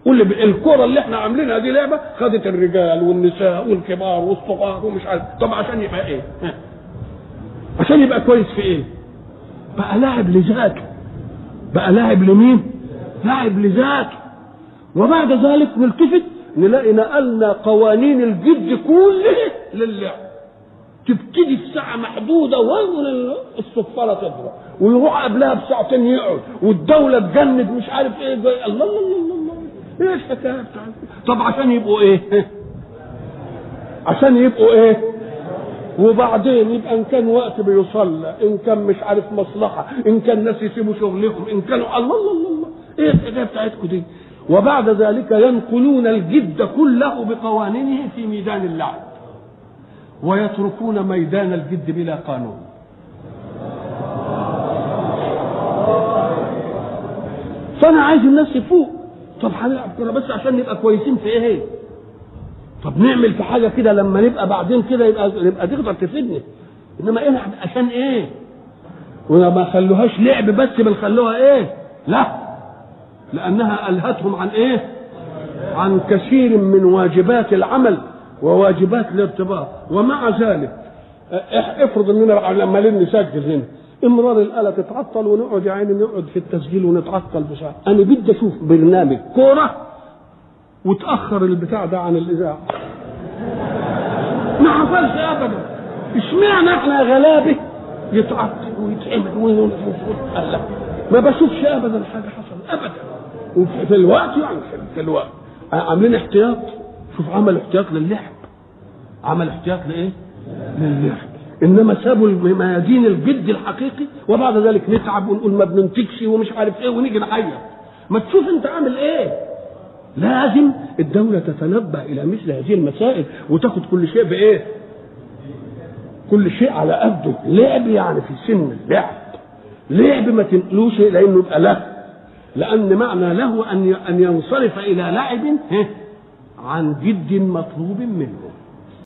قول لي الكره اللي احنا عاملينها دي لعبه خدت الرجال والنساء والكبار والصغار ومش عارف طب عشان يبقى ايه ها؟ عشان يبقى كويس في ايه بقى لاعب لذاته بقى لاعب لمين لاعب لذاته وبعد ذلك نلتفت نلاقي نقلنا قوانين الجد كله للعب تبتدي في ساعة محدودة وين الصفارة تضرب ويروح قبلها بساعتين يقعد والدولة تجند مش عارف ايه جاي الله الله الله الله, الله. ايه الحكاية بتاعتك طب عشان يبقوا ايه عشان يبقوا ايه وبعدين يبقى ان كان وقت بيصلى ان كان مش عارف مصلحة ان كان ناس يسيبوا شغلهم ان كانوا الله الله الله, الله. ايه الحكاية بتاعتكم دي وبعد ذلك ينقلون الجد كله بقوانينه في ميدان اللعب ويتركون ميدان الجد بلا قانون فانا عايز الناس يفوق طب هنلعب كوره بس عشان نبقى كويسين في ايه طب نعمل في حاجه كده لما نبقى بعدين كده يبقى يبقى تقدر تفيدني انما العب عشان ايه وما خلوهاش لعب بس بنخلوها ايه لا لانها الهتهم عن ايه عن كثير من واجبات العمل وواجبات الارتباط ومع ذلك افرض اننا عمالين نسجل هنا امرار الاله تتعطل ونقعد يا عيني نقعد في التسجيل ونتعطل بساعه انا بدي اشوف برنامج كوره وتاخر البتاع ده عن الاذاعه ما حصلش ابدا اشمعنى احنا غلابه يتعطل ويتعمل الله ما بشوفش ابدا حاجه حصل ابدا وفي الوقت يعني في الوقت عاملين احتياط شوف عمل احتياط للعب عمل احتياط لايه للعب انما سابوا الميادين الجد الحقيقي وبعد ذلك نتعب ونقول ما بننتجش ومش عارف ايه ونيجي نعيط ما تشوف انت عامل ايه لازم الدولة تتنبه إلى مثل هذه المسائل وتاخد كل شيء بإيه؟ كل شيء على قده، لعب يعني في سن اللعب. لعب ما تنقلوش لأنه يبقى له. لأن معنى له أن أن ينصرف إلى لعب عن جد مطلوب منه